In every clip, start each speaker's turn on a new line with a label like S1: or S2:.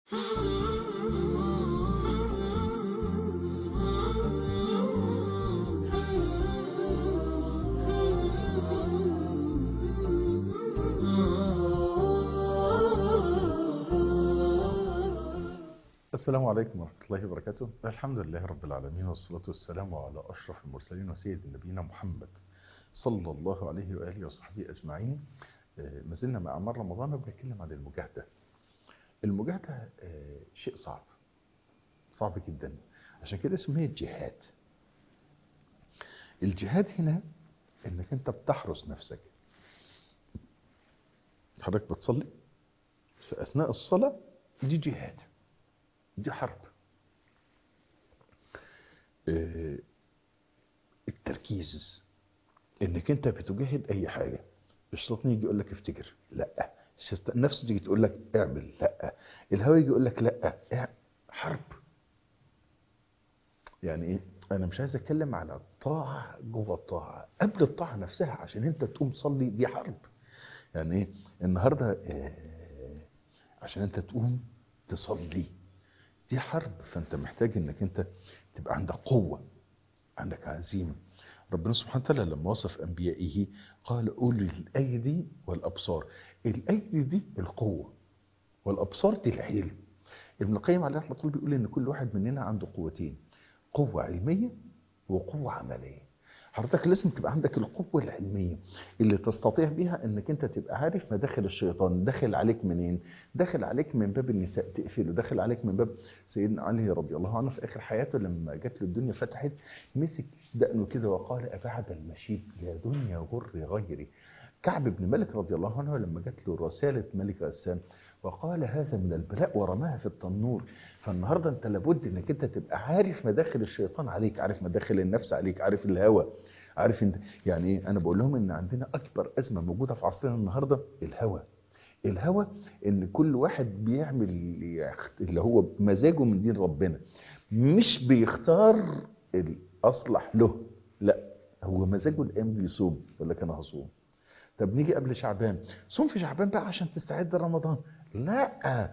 S1: السلام عليكم ورحمة الله وبركاته الحمد لله رب العالمين والصلاة والسلام على أشرف المرسلين وسيد نبينا محمد صلى الله عليه وآله وصحبه أجمعين آه، ما زلنا مع أعمال رمضان وبنتكلم عن المجاهدة المجاهدة آه، شيء صعب صعب جدا عشان كده اسمه جهاد الجهاد هنا انك انت بتحرس نفسك حضرتك بتصلي في اثناء الصلاه دي جهاد دي حرب آه، التركيز انك انت بتجاهد اي حاجه الشيطان يجي يقول لك افتكر لا الشيطان نفسه تيجي تقول لك اعمل لا الهوى يجي يقول لك لا اع- حرب يعني ايه انا مش عايز اتكلم على الطاعه جوه الطاعه قبل الطاعه نفسها عشان انت تقوم تصلي دي حرب يعني ايه النهارده آه، عشان انت تقوم تصلي دي حرب فانت محتاج انك انت تبقى عندك قوه عندك عزيمه ربنا سبحانه وتعالى لما وصف انبيائه قال اولي الايدي والابصار الايدي دي القوه والابصار دي الحيل ابن القيم عليه رحمه الله بيقول ان كل واحد مننا عنده قوتين قوه علميه وقوه عمليه حضرتك لازم تبقى عندك القوة العلمية اللي تستطيع بيها انك انت تبقى عارف مداخل الشيطان داخل عليك منين داخل عليك من باب النساء تقفله داخل عليك من باب سيدنا علي رضي الله عنه في اخر حياته لما جات له الدنيا فتحت مسك دقنه كده وقال ابعد المشيب يا دنيا غر غيري كعب بن مالك رضي الله عنه لما جات له رسالة ملك غسان وقال هذا من البلاء ورماها في التنور فالنهارده انت لابد انك انت تبقى عارف مداخل الشيطان عليك عارف مداخل النفس عليك عارف الهوى عارف انت يعني ايه انا بقول لهم ان عندنا اكبر ازمه موجوده في عصرنا النهارده الهوى الهوى ان كل واحد بيعمل يخت- اللي هو مزاجه من دين ربنا مش بيختار الاصلح له لا هو مزاجه الايام دي يصوم يقول لك انا هصوم طب نيجي قبل شعبان صوم في شعبان بقى عشان تستعد لرمضان لا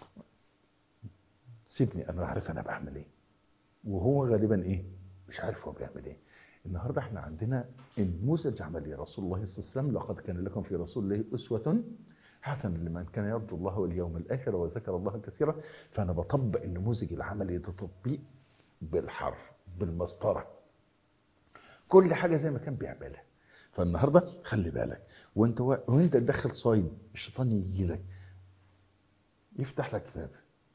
S1: سيبني انا عارف انا بعمل ايه وهو غالبا ايه مش عارف هو بيعمل ايه النهارده احنا عندنا نموذج عملي رسول الله صلى الله عليه وسلم لقد كان لكم في رسول الله اسوه حسنه لمن كان يرجو الله واليوم الاخر وذكر الله كثيرا فانا بطبق النموذج العملي ده تطبيق بالحرف بالمسطره كل حاجه زي ما كان بيعملها فالنهارده خلي بالك وانت وا- وانت داخل صايم الشيطان يجي لك يفتح لك باب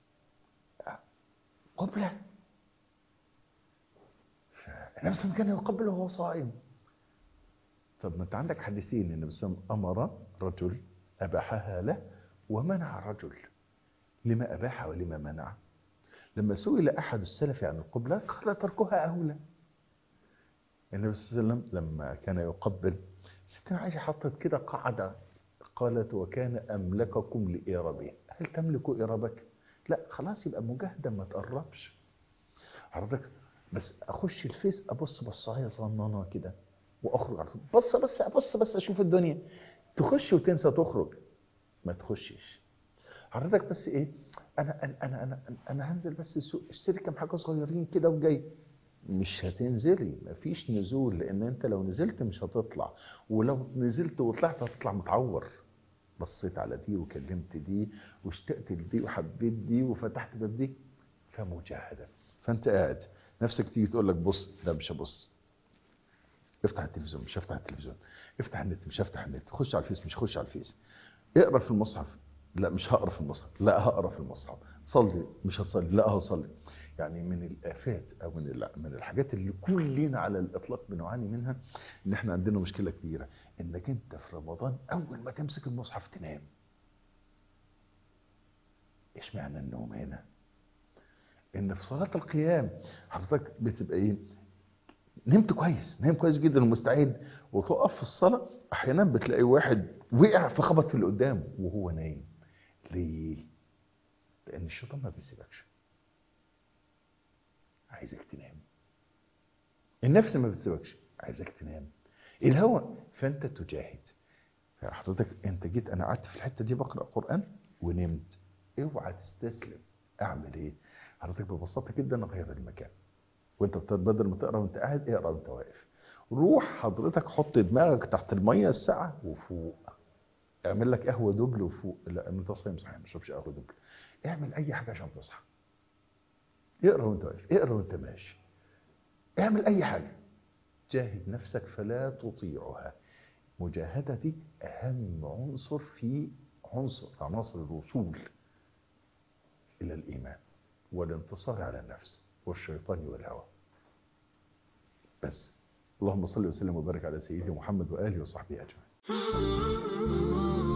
S1: قبله النبي صلى الله عليه وسلم كان يقبل وهو صائم طب ما انت عندك حديثين النبي صلى الله عليه وسلم امر رجل اباحها له ومنع رجل لما اباح ولما منع لما سئل احد السلف عن القبله قال تركها اولى النبي صلى الله عليه وسلم لما كان يقبل ستنا عائشه حطت كده قاعده قالت وكان املككم لإربه هل تملك إربك لا خلاص يبقى مجاهده ما تقربش حضرتك بس اخش الفيس ابص بصايه صغننه كده واخرج على طول بص بس ابص بس اشوف الدنيا تخش وتنسى تخرج ما تخشش حضرتك بس ايه انا انا انا انا, أنا هنزل بس السوق اشتري كام حاجه صغيرين كده وجاي مش هتنزلي مفيش نزول لان انت لو نزلت مش هتطلع ولو نزلت وطلعت هتطلع متعور بصيت على دي وكلمت دي واشتقت لدي وحبيت دي وفتحت باب دي فمجاهده فانت قاعد نفسك تيجي تقول لك بص لا مش هبص افتح التلفزيون مش هفتح التلفزيون افتح النت مش هفتح النت خش على الفيس مش هخش على الفيس اقرا في المصحف لا مش هقرا في المصحف لا هقرا في المصحف صلي مش هتصلي لا هصلي يعني من الافات او من ال- من الحاجات اللي كلنا على الاطلاق بنعاني منها ان احنا عندنا مشكله كبيره انك انت في رمضان اول ما تمسك المصحف تنام ايش معنى النوم هنا ان في صلاه القيام حضرتك بتبقى ايه نمت كويس نام كويس جدا ومستعد وتقف في الصلاه احيانا بتلاقي واحد وقع فخبط في اللي قدامه وهو نايم ليه لان الشيطان ما بيسيبكش عايزك تنام النفس ما بتسيبكش عايزك تنام الهوى فانت تجاهد حضرتك انت جيت انا قعدت في الحته دي بقرا قران ونمت اوعى تستسلم اعمل ايه حضرتك ببساطه جدا غير المكان وانت بت- بدل ما تقرا وانت قاعد اقرا وانت واقف روح حضرتك حط دماغك تحت الميه الساقعه وفوق اعمل لك قهوه دبل وفوق لا انت صايم صحيح ما تشربش قهوه دبل اعمل اي حاجه عشان تصحى اقرا وانت واقف اقرا وانت ماشي اعمل اي حاجه جاهد نفسك فلا تطيعها مجاهدة دي أهم عنصر في عنصر عناصر الوصول إلى الإيمان والانتصار على النفس والشيطان والهوى بس اللهم صل وسلم وبارك على سيدنا محمد وآله وصحبه أجمعين